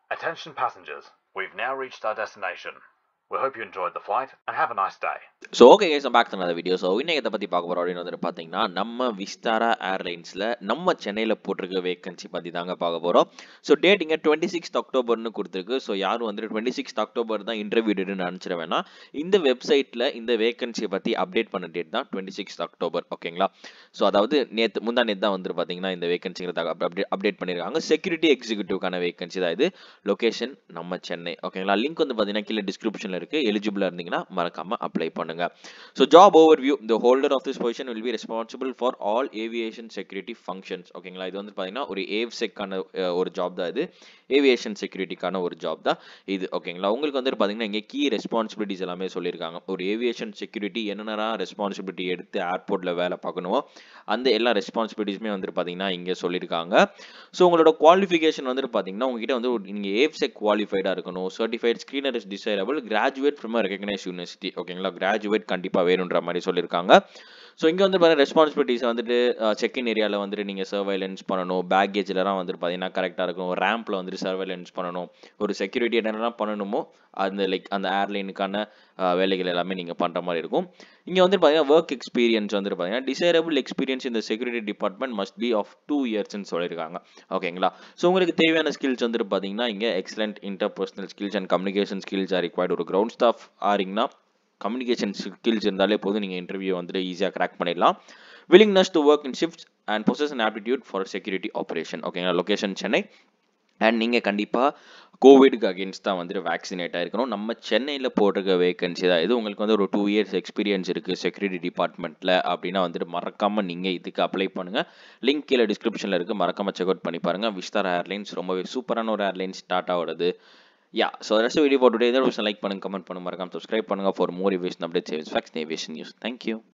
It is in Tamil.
Attention passengers, we've now reached our destination. We hope you enjoyed the flight and have a nice day. So okay கேஸ் பேக் பண்ண வீடியோ ஸோ இன்னைக்கு இதை பற்றி பார்க்க போகிறோம் அப்படின்னு வந்துட்டு பார்த்தீங்கன்னா நம்ம விஸ்தாரா ஏர்லைன்ஸில் நம்ம சென்னையில் போட்டிருக்க வேகன்சி பற்றி தாங்க பார்க்க போகிறோம் ஸோ டேட் இங்கே டுவெண்ட்டி சிக்ஸ்த் அக்டோபர்னு கொடுத்துருக்கு ஸோ யாரும் வந்துட்டு டுவெண்ட்டி சிக்ஸ்த் அக்டோபர் தான் இன்டர்வியூ டேட்னு நினச்சிட வேணாம் இந்த வெப்சைட்டில் இந்த வேகன்சியை பற்றி அப்டேட் பண்ண டேட் தான் டுவெண்ட்டி சிக்ஸ்த் அக்டோபர் ஓகேங்களா ஸோ அதாவது நேற்று முந்தா நேற்று தான் வந்துட்டு பார்த்தீங்கன்னா இந்த வேகன்சிங்கிறத அப்டேட் அப்டேட் பண்ணியிருக்காங்க செக்யூரிட்டி எக்ஸிக்யூட்டிவ்க்கான வேகன்சி தான் இது லொகேஷன் நம்ம சென்னை ஓகேங்களா லிங்க் வந்து பார்த்தீங்கன்னா கீழே டிஸ்கிரிப்ஷனில் இருக்குது எலிஜிபிளாக இருந்தீங்கன்னா மறக்காமல் அப்ளை பண்ணுங்க so job overview the holder of this position will be responsible for all aviation security functions ஓகேங்களா இது வந்து பார்த்தீங்கன்னா ஒரு ஏவ்செக்கான ஒரு ஜாப் தான் இது ஏவியேஷன் செக்யூரிட்டிக்கான ஒரு ஜாப் தான் இது ஓகேங்களா உங்களுக்கு வந்து பார்த்தீங்கன்னா இங்கே கீ ரெஸ்பான்சிபிலிட்டிஸ் எல்லாமே சொல்லியிருக்காங்க ஒரு ஏவியேஷன் செக்யூரிட்டி என்னென்ன ரெஸ்பான்சிபிலிட்டி எடுத்து ஏர்போர்ட்டில் வேலை பார்க்கணுமோ அந்த எல்லா ரெஸ்பான்சிபிலிட்டிஸுமே வந்துட்டு பார்த்தீங்கன்னா இங்கே சொல்லியிருக்காங்க ஸோ உங்களோட குவாலிஃபிகேஷன் வந்துட்டு பார்த்தீங்கன்னா உங்ககிட்ட வந்து நீங்கள் ஏவ்செக் குவாலிஃபைடாக இருக்கணும் certified screener is desirable graduate from recognise university ஓகேங்களா கிராஜுவேட் கண்டிப்பாக வேணுன்ற மாதிரி சொல்லியிருக்காங்க ஸோ இங்கே வந்து பார்த்தீங்கன்னா ரெஸ்பான்சிபிலிட்டிஸ் வந்துட்டு செக்இன் ஏரியாவில் வந்துட்டு நீங்கள் சர்வைலன்ஸ் பண்ணணும் பேக்கேஜ்லலாம் வந்துட்டு பார்த்தீங்கன்னா கரெக்டாக இருக்கும் ரேம்பில் வந்துட்டு சர்வைலன்ஸ் பண்ணணும் ஒரு செக்யூரிட்டி என்னென்னலாம் பண்ணணுமோ அந்த லைக் அந்த ஏர்லைனுக்கான வேலைகள் எல்லாமே நீங்கள் பண்ணுற மாதிரி இருக்கும் இங்கே வந்துட்டு பார்த்தீங்கன்னா ஒர்க் எக்ஸ்பீரியன்ஸ் வந்துட்டு பார்த்தீங்கன்னா டிசைரபிள் எக்ஸ்பீரியன்ஸ் இந்த security department must be of two இயர்ஸ்னு சொல்லியிருக்காங்க ஓகேங்களா ஸோ உங்களுக்கு தேவையான ஸ்கில்ஸ் வந்துட்டு பார்த்தீங்கன்னா இங்கே excellent interpersonal skills and communication skills are required ஒரு கிரவுண்ட் ஸ்டாஃப் ஆரிங்கன்னா கம்யூனிகேஷன் ஸ்கில்ஸ் இருந்தாலே போதும் நீங்கள் இன்டர்வியூ வந்துட்டு ஈஸியாக கிராக் பண்ணிடலாம் willingness to work in shift and possess and aptitude for security operation ஓகேங்களா லொக்கேஷன் சென்னை அண்ட் நீங்கள் கண்டிப்பாக கோவிடுக்கு அகேன்ஸ்ட் தான் வந்துட்டு வேக்சினேட் ஆகிருக்கணும் நம்ம சென்னையில் போட்டிருக்க வேகன்சி தான் இது உங்களுக்கு வந்து ஒரு டூ இயர்ஸ் எக்ஸ்பீரியன்ஸ் இருக்குது செக்யூரிட்டி டிபார்ட்மெண்ட்டில் அப்படின்னா வந்துட்டு மறக்காமல் நீங்கள் இதுக்கு அப்ளை பண்ணுங்கள் லிங்க் கீழே டிஸ்கிரிப்ஷனில் இருக்குது மறக்காமல் செக் அவுட் பண்ணி பாருங்கள் விஸ்தார் ஏர்லைன்ஸ் ரொம்பவே சூப்பரான ஒரு ஏர்லைன்ஸ் ஸ்டார்ட் ஆகுது யா ஸோ ரெஸ்ட் வீடியோ போட்டு லைக் பண்ணுங்க கமெண்ட் பண்ணுங்க மறக்காம சப்ஸ்கிரைப் பண்ணுங்க ஃபார் மோர் இவேஷன் அப்டேட் சேவ்ஸ் ஃபேக்ஸ் நேவேஷன் நியூஸ் தேங்க்யூ